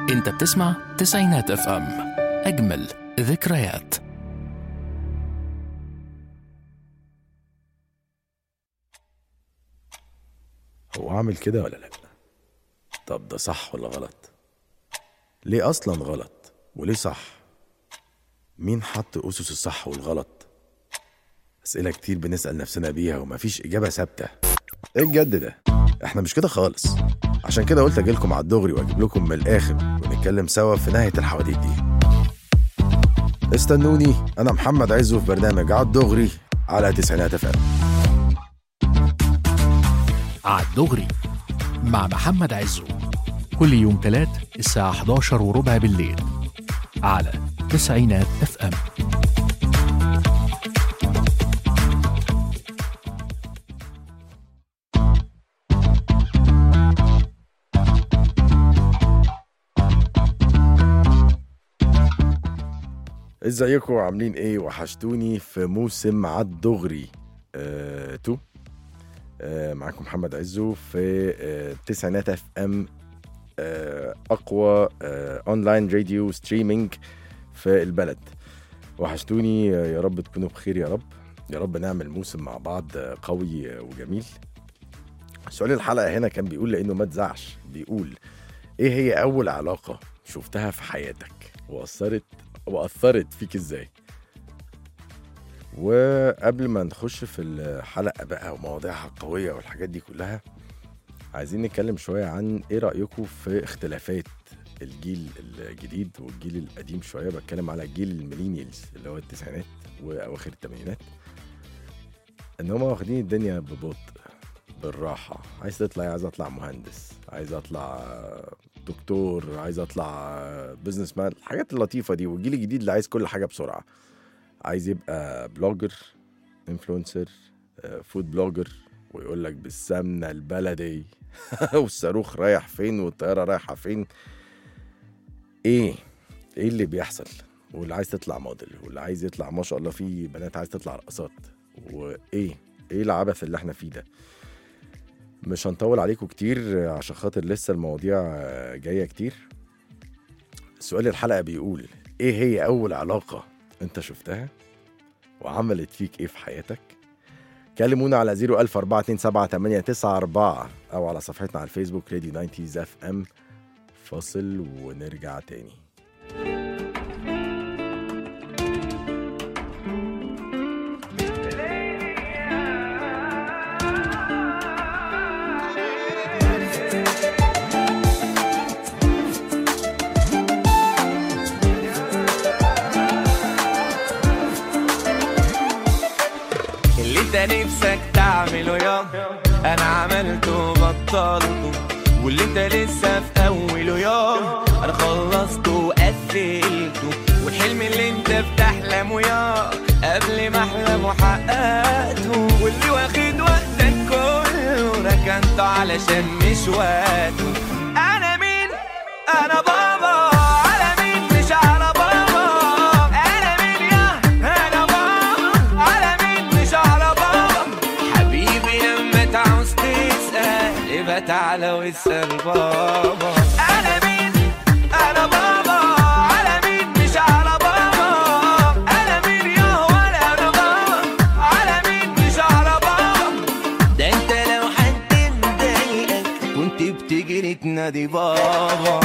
انت بتسمع تسعينات اف ام اجمل ذكريات هو عامل كده ولا لا طب ده صح ولا غلط ليه اصلا غلط وليه صح مين حط اسس الصح والغلط اسئله كتير بنسال نفسنا بيها ومفيش اجابه ثابته ايه الجد ده احنا مش كده خالص عشان كده قلت اجيلكم على الدغري واجيب لكم من الاخر ونتكلم سوا في نهايه الحواديت دي استنوني انا محمد عزو في برنامج على الدغري على تسعينات اف عالدغري مع محمد عزو كل يوم تلات الساعة 11 وربع بالليل على تسعينات اف ام ازيكم عاملين ايه وحشتوني في موسم عد دغري آه، تو آه، معاكم محمد عزو في آه، تسعينات اف ام آه، اقوى آه، اونلاين راديو ستريمينج في البلد وحشتوني آه، يا رب تكونوا بخير يا رب يا رب نعمل موسم مع بعض آه، قوي آه، وجميل سؤال الحلقه هنا كان بيقول لانه ما تزعش بيقول ايه هي اول علاقه شفتها في حياتك واثرت واثرت فيك ازاي وقبل ما نخش في الحلقه بقى ومواضيعها القويه والحاجات دي كلها عايزين نتكلم شويه عن ايه رايكم في اختلافات الجيل الجديد والجيل القديم شويه بتكلم على جيل الميلينيالز اللي هو التسعينات واواخر الثمانينات ان هم واخدين الدنيا ببطء بالراحه عايز تطلع عايز اطلع مهندس عايز اطلع دكتور عايز اطلع بزنس مان الحاجات اللطيفه دي والجيل الجديد اللي عايز كل حاجه بسرعه عايز يبقى بلوجر انفلونسر فود بلوجر ويقول لك بالسمنه البلدي والصاروخ رايح فين والطياره رايحه فين ايه ايه اللي بيحصل واللي عايز تطلع موديل واللي عايز يطلع ما شاء الله في بنات عايز تطلع رقصات وايه ايه العبث اللي احنا فيه ده مش هنطول عليكم كتير عشان خاطر لسه المواضيع جايه كتير سؤال الحلقه بيقول ايه هي اول علاقه انت شفتها وعملت فيك ايه في حياتك كلمونا على 004278994 او على صفحتنا على الفيسبوك راديو 90 اف ام فاصل ونرجع تاني اللي انت نفسك تعمله يا انا عملته وبطلته واللي انت لسه في اوله يا انا خلصته وقفلته والحلم اللي انت بتحلمه يا قبل ما احلم وحققته واللي واخد وقتك كله ركنته علشان مش وقته انا مين انا بابا على مين مش على بابا انا مين يا انا بابا على مين مش على بابا حبيبي لما تعوز تسأل يبقى تعالى واسأل بابا انا مين انا بابا على مين مش على بابا انا مين يا ولا انا بابا على مين مش على بابا ده انت لو حد مضايقك كنت بتجري تنادي بابا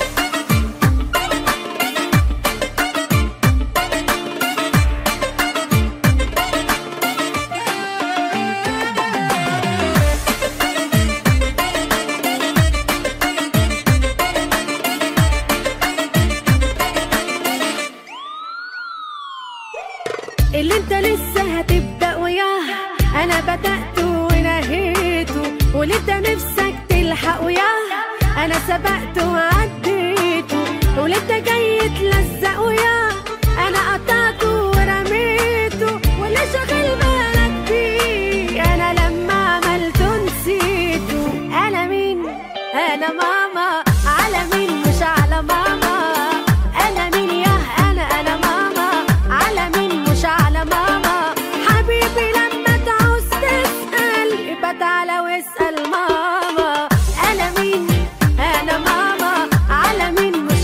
اللي انت لسه هتبدأ وياه انا بدأت ونهيته واللي انت نفسك تلحق وياه انا سبقت وعديته واللي انت جاي تلزق وياه انا قطعته ورميته واللي شاغل بالك بيه انا لما عملته نسيته انا مين انا ماما على مين مش على ماما انا مين يا انا انا ماما على مين مش على ماما حبيبي لما تعوز تسأل يبقى تعالى واسأل ماما انا مين انا ماما على مين مش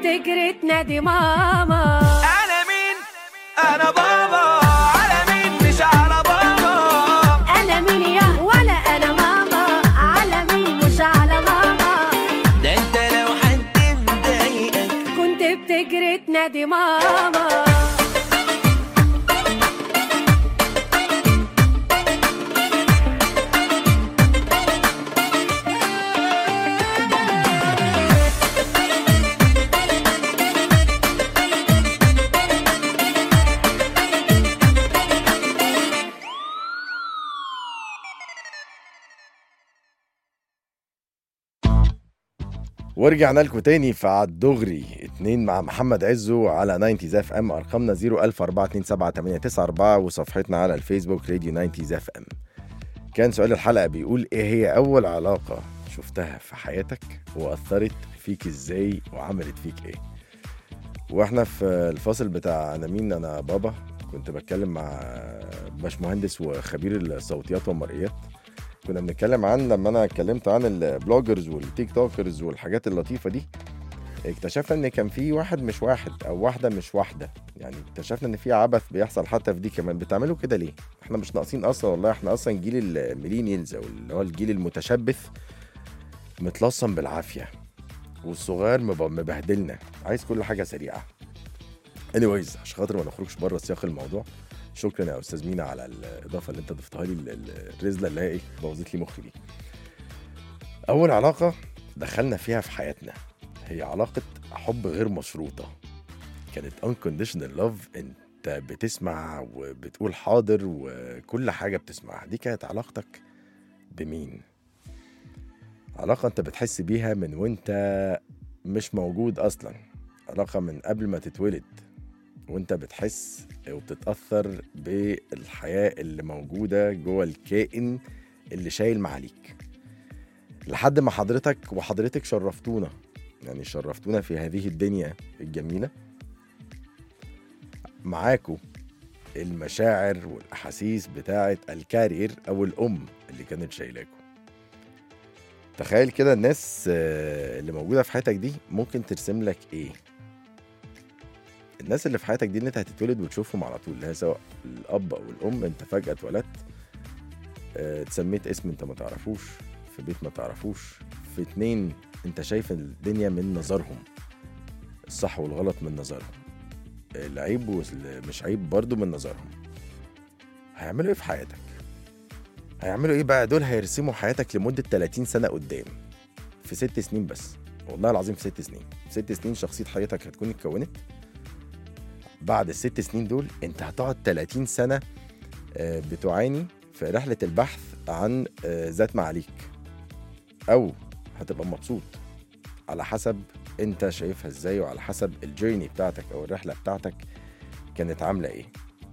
بتجري تنادي ماما انا مين انا بابا على مين مش على بابا انا مين يا ولا انا ماما على مين مش على ماما ده انت لو حد مضايقك كنت بتجري تنادي ماما ورجعنا لكم تاني في عالدغري اتنين مع محمد عزو على 90 اف ام ارقامنا 004278994 وصفحتنا على الفيسبوك راديو 90 اف ام كان سؤال الحلقه بيقول ايه هي اول علاقه شفتها في حياتك واثرت فيك ازاي وعملت فيك ايه واحنا في الفاصل بتاع انا مين انا بابا كنت بتكلم مع باشمهندس وخبير الصوتيات والمرئيات كنا بنتكلم عن لما انا اتكلمت عن البلوجرز والتيك توكرز والحاجات اللطيفه دي اكتشفنا ان كان في واحد مش واحد او واحده مش واحده يعني اكتشفنا ان في عبث بيحصل حتى في دي كمان بتعملوا كده ليه احنا مش ناقصين اصلا والله احنا اصلا جيل الميلينيالز او اللي هو الجيل المتشبث متلصم بالعافيه والصغير مب- مبهدلنا عايز كل حاجه سريعه anyways عشان خاطر ما نخرجش بره سياق الموضوع شكرا يا استاذ مينا على الاضافه اللي انت ضفتها لي ال- ال- الرزله اللي هي ايه بوظت لي مخي دي اول علاقه دخلنا فيها في حياتنا هي علاقه حب غير مشروطه كانت unconditional love انت بتسمع وبتقول حاضر وكل حاجه بتسمعها دي كانت علاقتك بمين علاقه انت بتحس بيها من وانت مش موجود اصلا علاقه من قبل ما تتولد وانت بتحس وبتتاثر بالحياه اللي موجوده جوه الكائن اللي شايل معاليك لحد ما حضرتك وحضرتك شرفتونا يعني شرفتونا في هذه الدنيا الجميله معاكو المشاعر والاحاسيس بتاعه الكارير او الام اللي كانت شايلاكو تخيل كده الناس آه، اللي موجوده في حياتك دي ممكن ترسم لك ايه الناس اللي في حياتك دي اللي انت هتتولد وتشوفهم على طول اللي هي سواء الاب او الام انت فجاه اتولدت اه، اتسميت اسم انت ما تعرفوش في بيت ما تعرفوش في اتنين انت شايف الدنيا من نظرهم الصح والغلط من نظرهم العيب والمش عيب برضو من نظرهم هيعملوا ايه في حياتك هيعملوا ايه بقى دول هيرسموا حياتك لمدة 30 سنة قدام في ست سنين بس والله العظيم في ست سنين في ست سنين شخصية حياتك هتكون اتكونت بعد الست سنين دول انت هتقعد 30 سنة آه، بتعاني في رحلة البحث عن آه، ذات معاليك أو هتبقى مبسوط على حسب انت شايفها ازاي وعلى حسب الجيرني بتاعتك او الرحلة بتاعتك كانت عاملة ايه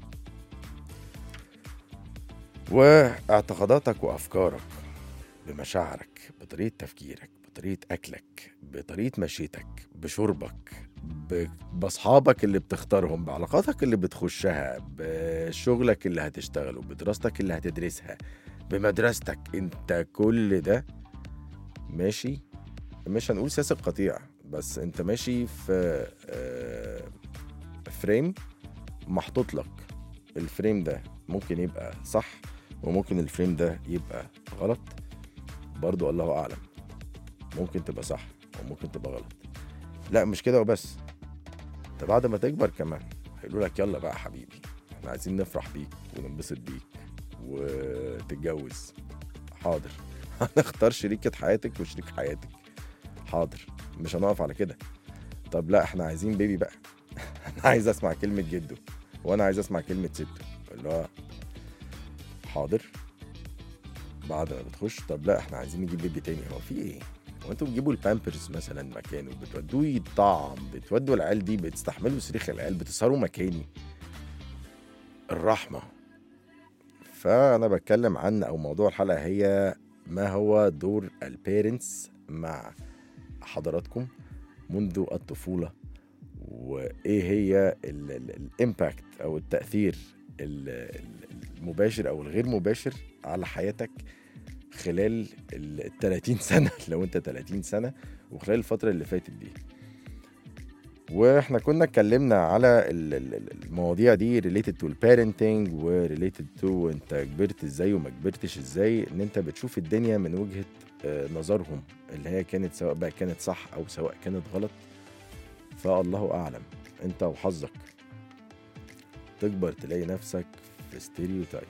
واعتقاداتك وافكارك بمشاعرك بطريقة تفكيرك بطريقة اكلك بطريقة مشيتك بشربك ب- باصحابك اللي بتختارهم بعلاقاتك اللي بتخشها بشغلك اللي هتشتغله بدراستك اللي هتدرسها بمدرستك انت كل ده ماشي مش هنقول سياسة قطيع بس انت ماشي في آه، فريم محطوط لك الفريم ده ممكن يبقى صح وممكن الفريم ده يبقى غلط برضو الله اعلم ممكن تبقى صح وممكن تبقى غلط لا مش كده وبس انت بعد ما تكبر كمان هيقولوا لك يلا بقى يا حبيبي احنا عايزين نفرح بيك وننبسط بيك وتتجوز حاضر هنختار شريكة حياتك وشريك حياتك حاضر مش هنقف على كده طب لا احنا عايزين بيبي بقى انا عايز اسمع كلمة جده وانا عايز اسمع كلمة سته اللي هو حاضر بعد ما بتخش طب لا احنا عايزين نجيب بيبي تاني هو في ايه؟ هو انتوا بتجيبوا البامبرز مثلا مكانه بتودوه يطعم بتودوا العيال دي بتستحملوا صريخ العيال بتسهروا مكاني الرحمة فأنا بتكلم عن أو موضوع الحلقة هي ما هو دور البيرنتس مع حضراتكم منذ الطفولة وإيه هي الإمباكت أو التأثير ال- ال- المباشر أو الغير مباشر على حياتك خلال ال 30 سنة لو أنت 30 سنة وخلال الفترة اللي فاتت دي واحنا كنا اتكلمنا على ال- ال- ال- المواضيع دي ريليتد تو البيرنتنج وريليتد تو انت كبرت ازاي وما كبرتش ازاي ان انت بتشوف الدنيا من وجهه آه، نظرهم اللي هي كانت سواء بقى كانت صح او سواء كانت غلط فالله اعلم انت وحظك تكبر تلاقي نفسك في ستيريو تايب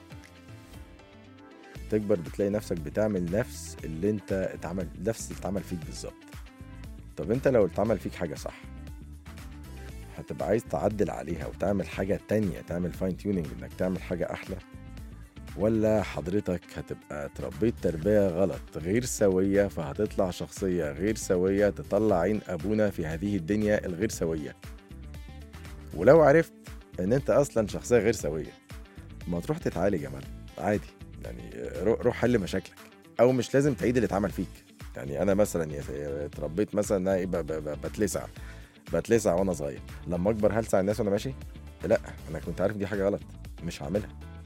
تكبر بتلاقي نفسك بتعمل نفس اللي انت اتعمل نفس اللي اتعمل فيك بالظبط طب انت لو اتعمل فيك حاجه صح هتبقى عايز تعدل عليها وتعمل حاجه تانية تعمل فاين تيوننج انك تعمل حاجه احلى ولا حضرتك هتبقى تربيت تربية غلط غير سوية فهتطلع شخصية غير سوية تطلع عين أبونا في هذه الدنيا الغير سوية ولو عرفت إن أنت أصلا شخصية غير سوية ما تروح تتعالج يا معلم عادي يعني رو- روح حل مشاكلك أو مش لازم تعيد اللي اتعمل فيك يعني أنا مثلا يا- يا- اتربيت مثلا إن أنا إيه ب- ب- ب- بتلسع بتلسع وأنا صغير لما أكبر هلسع الناس وأنا ماشي لا أنا كنت عارف دي حاجة غلط مش هعملها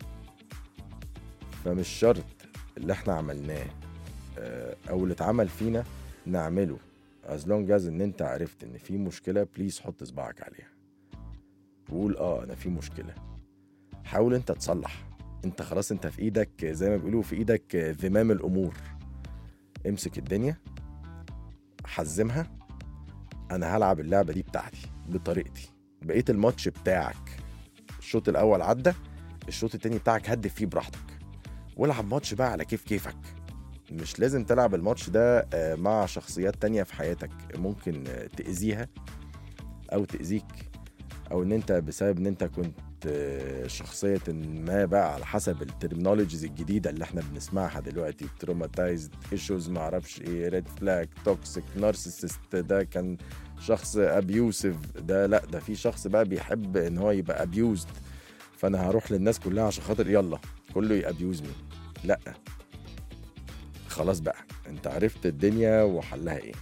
فمش شرط اللي احنا عملناه آه، او اللي اتعمل فينا نعمله as long as ان انت عرفت ان في مشكله بليز حط صباعك عليها وقول اه انا في مشكله حاول انت تصلح انت خلاص انت في ايدك زي ما بيقولوا في ايدك ذمام الامور امسك الدنيا حزمها انا هلعب اللعبه دي بتاعتي بطريقتي بقيت الماتش بتاعك الشوط الاول عدى الشوط التاني بتاعك هدف فيه براحتك والعب ماتش بقى على كيف كيفك مش لازم تلعب الماتش ده آه، مع شخصيات تانية في حياتك ممكن آه، تأذيها أو تأذيك أو إن أنت بسبب إن أنت كنت آه، شخصية ما بقى على حسب الترمينولوجيز الجديدة اللي احنا بنسمعها دلوقتي تروماتايزد ايشوز معرفش ايه ريد فلاج توكسيك نارسيسست ده كان شخص ابيوسيف ده لا ده في شخص بقى بيحب ان هو يبقى ابيوزد فانا هروح للناس كلها عشان خاطر يلا كله يابيوز مي لا خلاص بقى انت عرفت الدنيا وحلها ايه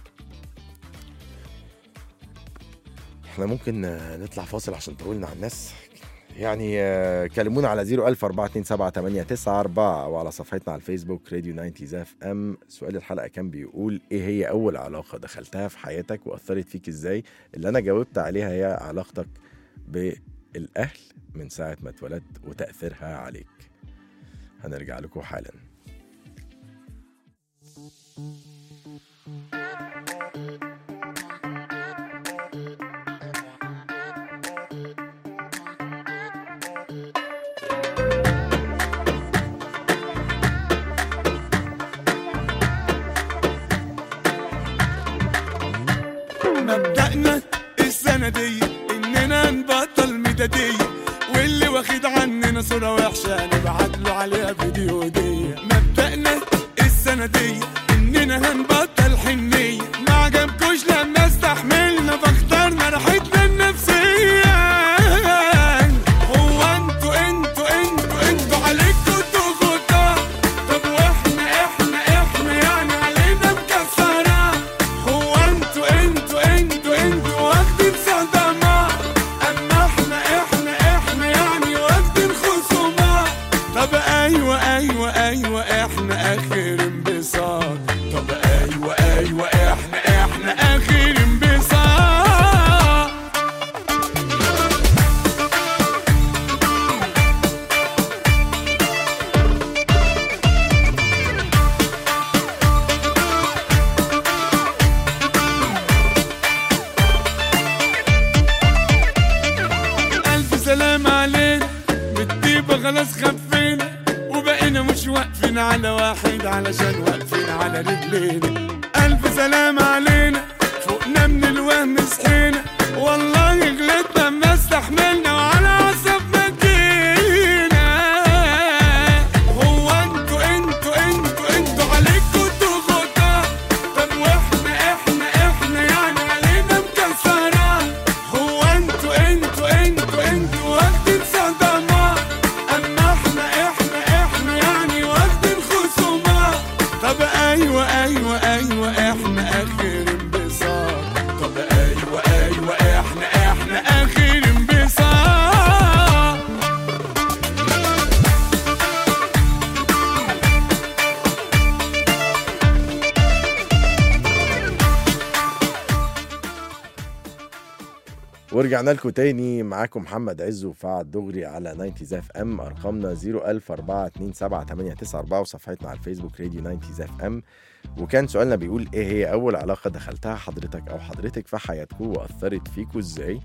احنا ممكن آه، نطلع فاصل عشان طولنا على الناس يعني آه، كلمونا على 004278994 او على صفحتنا على الفيسبوك راديو 90 اف ام سؤال الحلقه كان بيقول ايه هي اول علاقه دخلتها في حياتك واثرت فيك ازاي اللي انا جاوبت عليها هي علاقتك بالاهل من ساعه ما اتولدت وتاثيرها عليك هنرجع لكم حالا مبدأنا السنة دي إننا نبطل ميدادية واللي واخد عننا صورة وحشة نبعت له عليها فيديو هدية مبدأنا السنة دي إننا هنبطل حنية ما عجبكوش لما استحملنا فاخترنا راحتنا النفسية هو انتوا انتوا انتوا انتوا عليكوا ضغوطات طب واحنا احنا احنا يعني علينا مكسرة هو انتوا انتوا انتوا انتوا واخدين صدمات اما احنا احنا احنا يعني واخدين خصومات طب ايوه ايوه ايوه احنا اخر انبساط طب ايوه ايوه احنا احنا اخر انبساط ألف سلام علينا بالطيبة خلاص خفينا وبقينا مش واقفين على واحد علشان واقفين على رجلينا ألف سلام علينا فوقنا من الوهم صحينا والله غلطنا ما استحملنا وعلى عصبنا جينا هو انتوا انتوا انتوا انتوا عليكوا ضغوطات طب واحنا احنا احنا يعني علينا مكسرات هو انتوا انتوا انتوا انتوا واخدين صدمات اما احنا احنا احنا يعني واخدين خصومات طب ايوه ايوه ايوه احنا اخر انبساط طب ايوه ايوه ورجعنا لكم تاني معاكم محمد عز وفعل دغري على 90 اف ام ارقامنا 010427894 وصفحتنا على الفيسبوك راديو 90 اف ام وكان سؤالنا بيقول ايه هي اول علاقه دخلتها حضرتك او حضرتك في حياتكم واثرت فيكم ازاي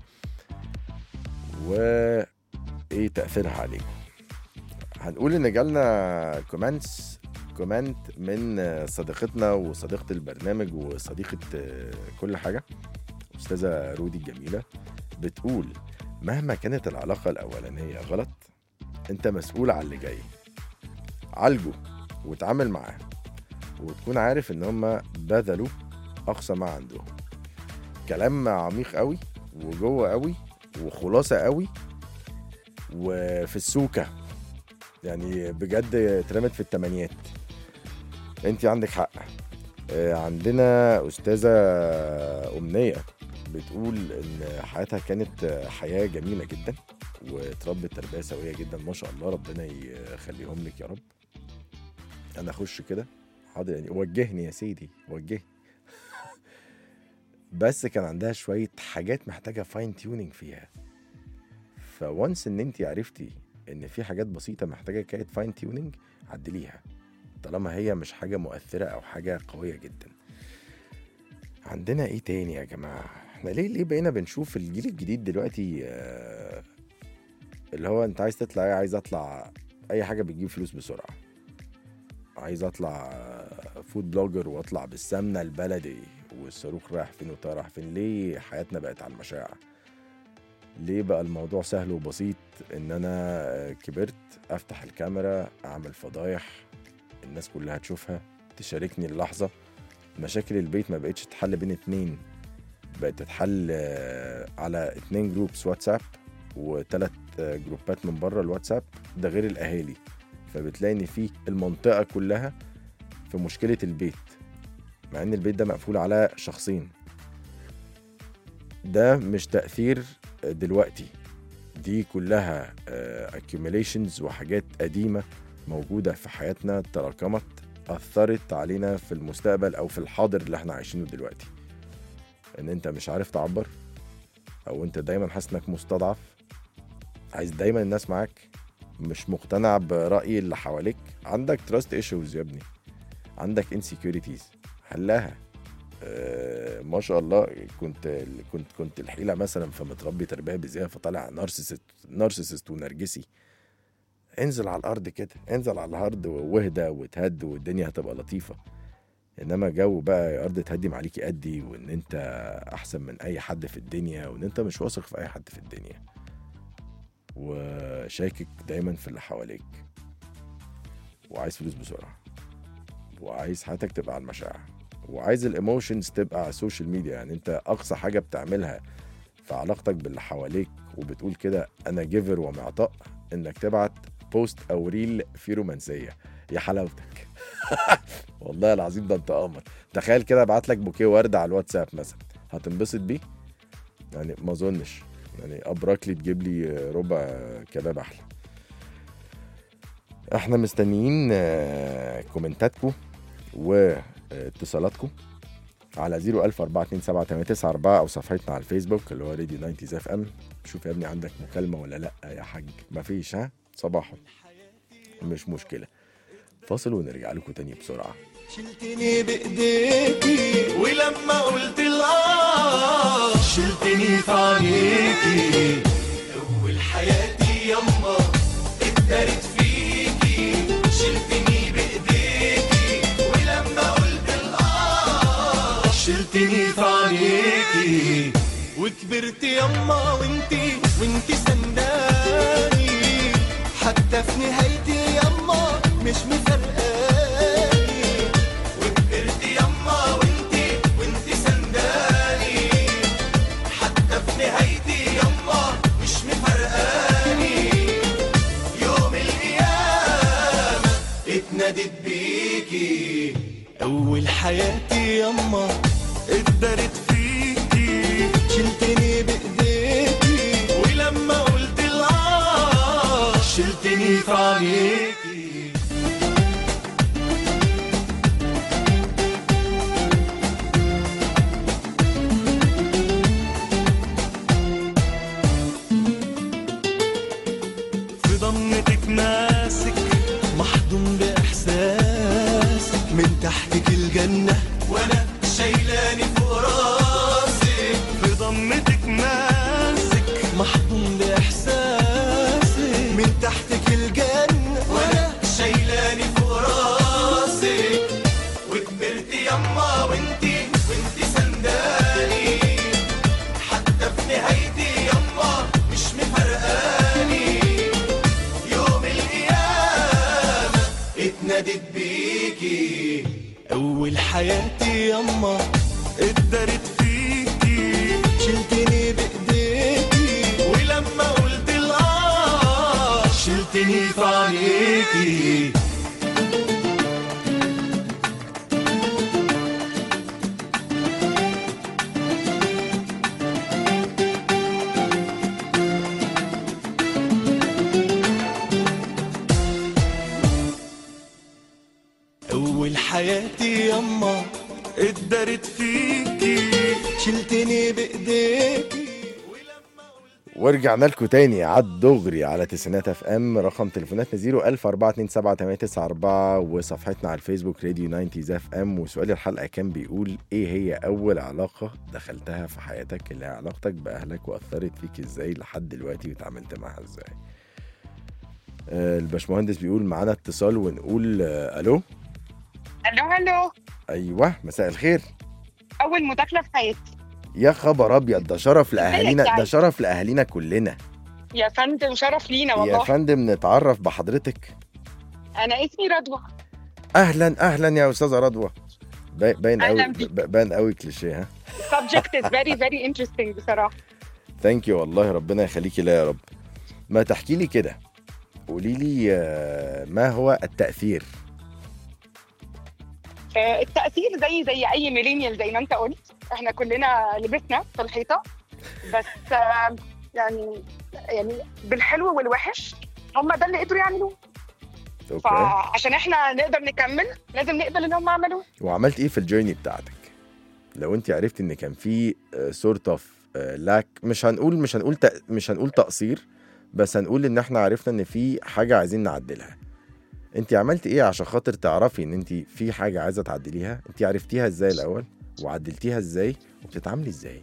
وايه تاثيرها عليكم هنقول ان جالنا كومنتس كومنت من صديقتنا وصديقه البرنامج وصديقه كل حاجه استاذه رودي الجميله بتقول مهما كانت العلاقه الاولانيه غلط انت مسؤول على اللي جاي عالجه وتعامل معاه وتكون عارف ان هم بذلوا اقصى ما عندهم كلام عميق قوي وجوه قوي وخلاصه قوي وفي السوكه يعني بجد اترمت في التمانيات انت عندك حق آه، عندنا استاذه امنيه بتقول ان حياتها كانت حياه جميله جدا وتربت تربيه سويه جدا ما شاء الله ربنا يخليهم لك يا رب انا اخش كده حاضر يعني وجهني يا سيدي وجهني بس كان عندها شويه حاجات محتاجه فاين تيونينج فيها فوانس ان انت عرفتي ان في حاجات بسيطه محتاجه كانت فاين تيونينج عدليها طالما هي مش حاجه مؤثره او حاجه قويه جدا عندنا ايه تاني يا جماعه احنا ليه ليه بقينا بنشوف الجيل الجديد دلوقتي آه، اللي هو انت عايز تطلع ايه عايز اطلع اي حاجه بتجيب فلوس بسرعه عايز اطلع فود بلوجر واطلع بالسمنه البلدي والصاروخ رايح فين وطالع رايح فين ليه حياتنا بقت على المشاع ليه بقى الموضوع سهل وبسيط ان انا كبرت افتح الكاميرا اعمل فضايح الناس كلها تشوفها تشاركني اللحظه مشاكل البيت ما بقتش تتحل بين اتنين بقت تتحل آه، على اتنين جروبس واتساب وتلات آه، جروبات من بره الواتساب ده غير الاهالي فبتلاقي ان في المنطقه كلها في مشكله البيت مع ان البيت ده مقفول على شخصين ده مش تاثير دلوقتي دي كلها آه، accumulations وحاجات قديمه موجوده في حياتنا تراكمت اثرت علينا في المستقبل او في الحاضر اللي احنا عايشينه دلوقتي ان انت مش عارف تعبر او انت دايما حاسس انك مستضعف عايز دايما الناس معاك مش مقتنع برأي اللي حواليك عندك تراست ايشوز يا ابني عندك انسكيورتيز حلها آه ما شاء الله كنت كنت كنت الحيله مثلا فمتربي تربيه بزياده فطالع نارسيست نارسيست ونرجسي انزل على الارض كده انزل على الارض واهدى وتهد والدنيا هتبقى لطيفه انما جو بقى يا ارض تهدي عليكي ادي وان انت احسن من اي حد في الدنيا وان انت مش واثق في اي حد في الدنيا وشاكك دايما في اللي حواليك وعايز فلوس بسرعه وعايز حياتك تبقى على المشاع وعايز الايموشنز تبقى على السوشيال ميديا يعني انت اقصى حاجه بتعملها في علاقتك باللي حواليك وبتقول كده انا جيفر ومعطاء انك تبعت بوست او ريل فيه رومانسيه يا حلاوتك والله العظيم ده انت قمر تخيل كده ابعت لك بوكيه ورد على الواتساب مثلا هتنبسط بيه يعني ما اظنش يعني ابرك لي تجيب لي ربع كباب احلى احنا مستنيين آه، كومنتاتكم واتصالاتكم على 014278994 او صفحتنا على الفيسبوك اللي هو راديو 90 اف ام شوف يا ابني عندك مكالمه ولا لا يا حاج مفيش ها صباحا مش مشكله فاصل ونرجع لكم تاني بسرعه شلتني بايديكي ولما قلت الاه شلتني في عينيكي اول حياتي يما اتدارت فيكي شلتني بايديكي ولما قلت الاه شلتني في عينيكي وكبرت يما وانتي وانتي سنداني حتى في نهايتي يما مش مفرقاني وكبرت يما وانتي وانتي سنداني حتى في نهايتي يما مش مفرقاني يوم القيامة اتنادت بيكي أول حياتي يما اتدارت فيكي شلتني بإيديكي ولما قلت الآه شلتني في عينيكي حياتي يما اتدارت فيكي شلتني بايديكي ولما قلت الاه شلتني في عينيكي أول حياتي يما اتدارت فيكي شلتني بإيديكي ورجعنا لكم تاني على الدغري على تسعينات اف ام رقم تليفوناتنا 0 وصفحتنا على الفيسبوك راديو 90 اف ام وسؤال الحلقه كان بيقول ايه هي اول علاقه دخلتها في حياتك اللي هي علاقتك باهلك واثرت فيك ازاي لحد دلوقتي وتعاملت معاها ازاي آه، الباشمهندس بيقول معانا اتصال ونقول آه، الو الو الو ايوه مساء الخير اول مداخله في حياتي يا خبر ابيض ده شرف لاهالينا يعني؟ ده شرف لاهالينا كلنا يا فندم شرف لينا يا والله فندم نتعرف بحضرتك انا اسمي رضوى اهلا اهلا يا استاذه رضوى باي- باين أهلاً قوي بيك. ب- باين قوي كليشيه ها subject is very very interesting بصراحه ثانك يو والله ربنا يخليكي لا يا رب ما تحكي لي كده قولي لي آه، ما هو التاثير آه، التاثير زي زي اي ميلينيال زي ما انت قلت احنا كلنا لبسنا في الحيطه بس آه، يعني يعني بالحلو والوحش هم ده اللي قدروا يعملوه اوكي فعشان احنا نقدر نكمل لازم نقبل اللي هم عملوه وعملت ايه في الجيرني بتاعتك لو انت عرفت ان كان في سورت اوف لاك مش هنقول مش هنقول تق- مش هنقول تقصير بس هنقول ان احنا عرفنا ان في حاجه عايزين نعدلها انت عملت ايه عشان خاطر تعرفي ان انت في حاجه عايزه تعدليها انت عرفتيها ازاي الاول وعدلتيها ازاي وبتتعاملي ازاي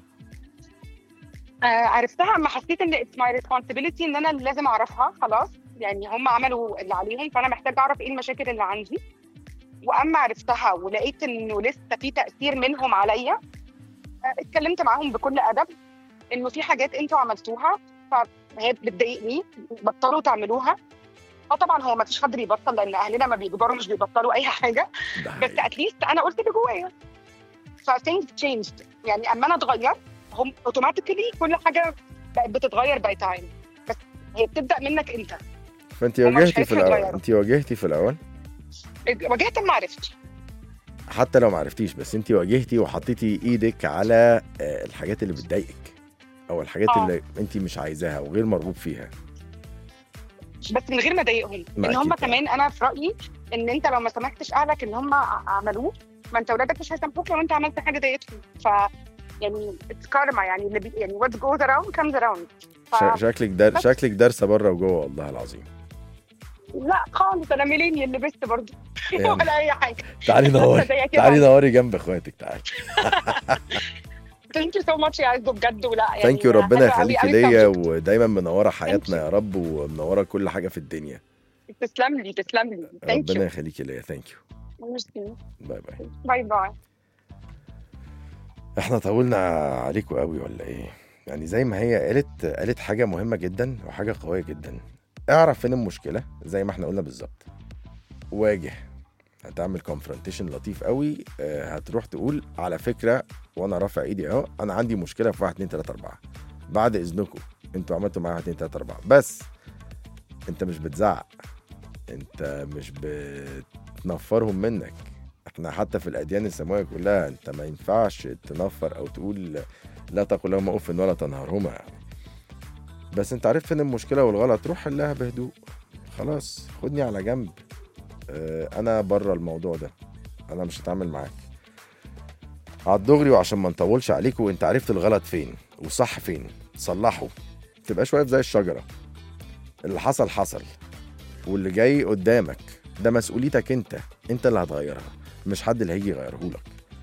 آه، عرفتها اما حسيت ان اتس ماي ريسبونسبيلتي ان انا اللي لازم اعرفها خلاص يعني هم عملوا اللي عليهم فانا محتاجه اعرف ايه المشاكل اللي عندي واما عرفتها ولقيت انه لسه في تاثير منهم عليا آه، اتكلمت معاهم بكل ادب انه في حاجات انتوا عملتوها فهي بتضايقني بطلوا تعملوها اه طبعا هو ما فيش حد بيبطل لان اهلنا ما بيجبروا مش بيبطلوا اي حاجه ده بس حقيقي. اتليست انا قلت اللي جوايا ف things changed يعني اما انا اتغير هم اوتوماتيكلي كل حاجه بقت بتتغير باي تايم بس هي بتبدا منك انت فانت هما مش واجهتي في هيعرفوا الاول يتغيروا. انت واجهتي في الاول واجهت ما عرفتش حتى لو ما عرفتيش بس انت واجهتي وحطيتي ايدك على آه، الحاجات اللي بتضايقك او الحاجات اه. اللي انت مش عايزاها وغير مرغوب فيها بس من غير ما اضايقهم ما ان هم أكيد كمان انا في رايي ان انت لو ما سامحتش اهلك ان هم ع- عملوه ما انت اولادك مش هيسامحوك لو انت عملت حاجه ضايقتهم ف يعني اتس كارما يعني اللي بي يعني وات جوز اراوند كامز اراوند شا- شكلك در... بس. شكلك دارسه بره وجوه والله العظيم لا خالص انا ميلينيال لبست برضه يعني. ولا اي حاجه تعالي نوري زي كده. تعالي نوري جنب اخواتك تعالي ثانك يو سو ماتش يا عزو بجد ولا يعني ثانك يو ربنا حلوة أوي يخليكي أوي ليا subject. ودايما منوره حياتنا you. يا رب ومنوره كل حاجه في الدنيا تسلم لي تسلم لي ثانك ربنا يو يخليكي ليا ثانك يو باي باي باي باي احنا طولنا عليكم قوي ولا ايه يعني زي ما هي قالت قالت حاجه مهمه جدا وحاجه قويه جدا اعرف فين المشكله زي ما احنا قلنا بالظبط واجه هتعمل كونفرونتيشن لطيف قوي آه، هتروح تقول على فكره وانا رافع ايدي اهو انا عندي مشكله في 1 2 3 4 بعد اذنكم انتوا عملتوا معايا 1 2 3 4 بس انت مش بتزعق انت مش بتنفرهم منك احنا حتى في الاديان السماويه كلها انت ما ينفعش تنفر او تقول لا تقل لهما اف ولا تنهرهما يعني بس انت عارف فين المشكله والغلط روح حلها بهدوء خلاص خدني على جنب اه انا بره الموضوع ده انا مش هتعامل معاك على الدغري وعشان ما نطولش عليكم انت عرفت الغلط فين والصح فين صلحه تبقاش واقف زي الشجره اللي حصل حصل واللي جاي قدامك ده مسؤوليتك انت انت اللي هتغيرها مش حد اللي هيجي يغيره لك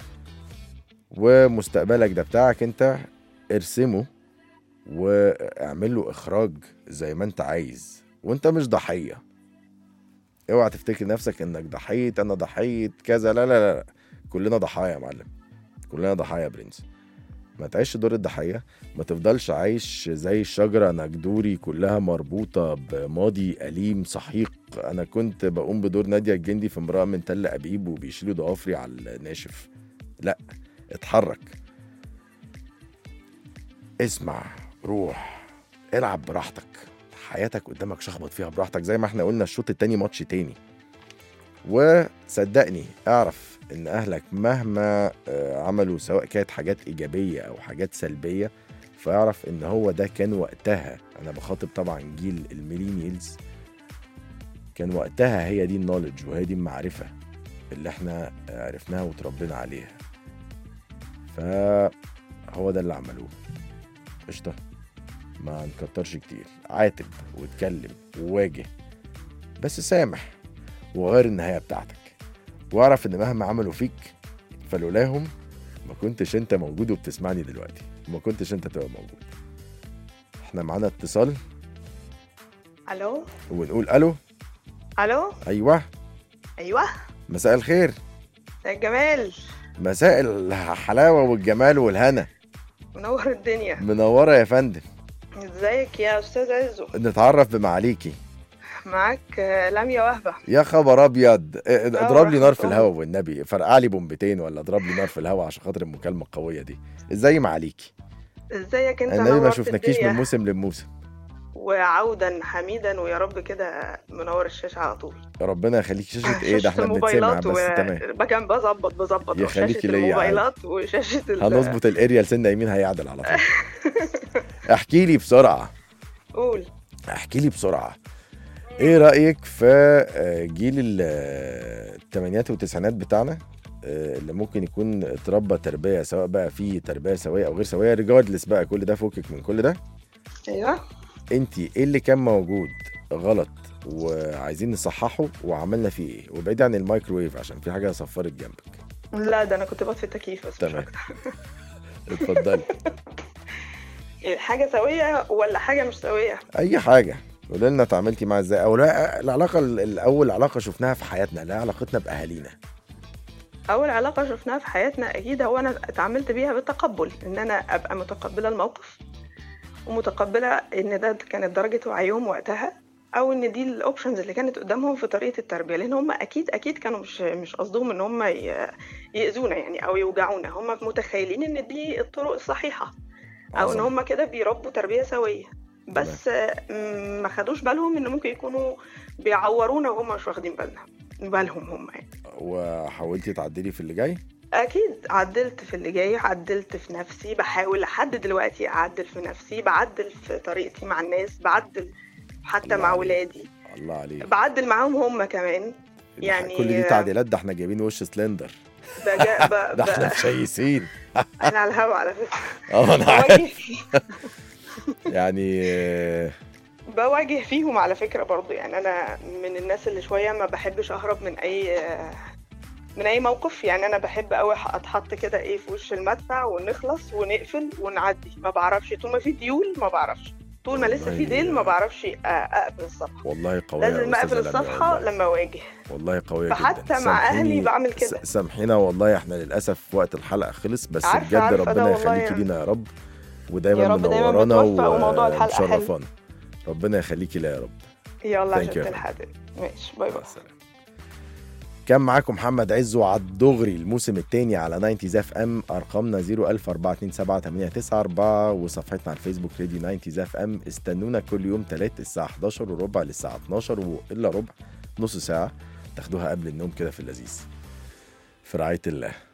ومستقبلك ده بتاعك انت ارسمه واعمل له اخراج زي ما انت عايز وانت مش ضحيه اوعى تفتكر نفسك انك ضحيه انا ضحيه كذا لا لا لا كلنا ضحايا يا معلم كلنا ضحايا يا برنس ما تعيش دور الضحيه ما تفضلش عايش زي الشجره نجدوري كلها مربوطه بماضي اليم سحيق انا كنت بقوم بدور ناديه الجندي في امراه من تل ابيب وبيشيلوا ضوافري على الناشف لا اتحرك اسمع روح العب براحتك حياتك قدامك شخبط فيها براحتك زي ما احنا قلنا الشوط التاني ماتش تاني وصدقني اعرف ان اهلك مهما آه، عملوا سواء كانت حاجات ايجابيه او حاجات سلبيه فاعرف ان هو ده كان وقتها انا بخاطب طبعا جيل الميلينيالز كان وقتها هي دي النولج وهي دي المعرفه اللي احنا عرفناها وتربينا عليها فهو ده اللي عملوه قشطه ما نكترش كتير عاتب واتكلم وواجه بس سامح وغير النهايه بتاعتك واعرف ان مهما عملوا فيك فلولاهم ما كنتش انت موجود وبتسمعني دلوقتي ما كنتش انت تبقى موجود احنا معانا اتصال الو ونقول الو الو ايوه ايوه مساء الخير يا جمال مساء الحلاوه والجمال والهنا منور الدنيا منوره يا فندم ازيك يا استاذ عزو نتعرف بمعاليكي معاك آه، لميا وهبه يا خبر ابيض اه، اضرب لي نار في رحمة الهوا والنبي فرقع لي بومبتين ولا اضرب لي نار في الهوا عشان خاطر المكالمه القويه دي ازاي معاليكي ازيك انت النبي ما نورت شفناكيش الدنيا. من موسم لموسم وعودا حميدا ويا رب كده منور الشاشه على طول ربنا يخليك شاشه ايه ده شاشة احنا بنتسمع الموبايلات بس تمام و... كان بظبط بظبط يخليكي شاشة ليا عادي. الموبايلات وشاشه ال... هنظبط الاريال سنه يمين هيعدل على طول احكي لي بسرعه قول احكي لي بسرعه ايه رايك في آه، جيل ال- آه، الثمانينات والتسعينات بتاعنا آه، اللي ممكن يكون اتربى تربيه سواء بقى في تربيه سويه او غير سويه ريجاردلس بقى كل ده فوقك من كل ده ايوه انت ايه اللي كان موجود غلط وعايزين نصححه وعملنا فيه ايه وبعيد عن الميكروويف عشان في حاجه صفرت جنبك لا ده انا كنت بطفي التكييف بس مش تمام. أكتر. اتفضلي حاجه سويه ولا حاجه مش سويه اي حاجه قولي لنا اتعاملتي معاها ازاي او لا العلاقه ال- الاول علاقه شفناها في حياتنا لا علاقتنا باهالينا اول علاقه شفناها في حياتنا اكيد هو انا اتعاملت بيها بالتقبل ان انا ابقى متقبله الموقف ومتقبله ان ده كانت درجه وعيهم وقتها او ان دي الاوبشنز اللي كانت قدامهم في طريقه التربيه لان هم اكيد اكيد كانوا مش مش قصدهم ان هم ي- ياذونا يعني او يوجعونا هم متخيلين ان دي الطرق الصحيحه او ان عظمة. هم كده بيربوا تربيه سويه بس م- ما خدوش بالهم ان ممكن يكونوا بيعورونا وهم مش واخدين بالنا بالهم هم يعني وحاولتي تعدلي في اللي جاي اكيد عدلت في اللي جاي عدلت في نفسي بحاول لحد دلوقتي اعدل في نفسي بعدل في طريقتي مع الناس بعدل حتى الله مع عليك. ولادي الله عليك بعدل معاهم هم كمان يعني- كل دي تعديلات ده احنا جايبين وش سلندر بجا ب... ده احنا ب... مشيسين انا على الهوا على فكره اه انا عارف بواجه يعني آه، بواجه فيهم على فكره برضو يعني انا من الناس اللي شويه ما بحبش اهرب من اي من اي موقف يعني انا بحب قوي اتحط كده ايه في وش المدفع ونخلص ونقفل ونعدي ما بعرفش طول ما في ديول ما بعرفش طول ما لسه في والله- ديل ما بعرفش أ- اقفل الصفحه والله قويه يا لازم أستاذة اقفل لميا الصفحه والله. لما اواجه والله قويه جدا فحتى مع اهلي سامحيني- بعمل كده س- سامحينا والله احنا للاسف وقت الحلقه خلص بس عارفة- بجد عارفة ده ربنا والله يخليكي يعني. لينا يا رب ودايما يا رب دايما منورانا بتوفق وموضوع الحلقة حلو. ومشرفانا ربنا يخليكي ليا يا رب يلا Thank عشان you يا تلحق ماشي باي باي مع السلامة. كان معاكم محمد عزو على الدغري الموسم الثاني على 90 اف ام ارقامنا 00427 وصفحتنا على الفيسبوك راديو 90 اف ام استنونا كل يوم تلات الساعه 11 وربع للساعه 12 والا ربع نص ساعه تاخدوها قبل النوم كده في اللذيذ في رعايه الله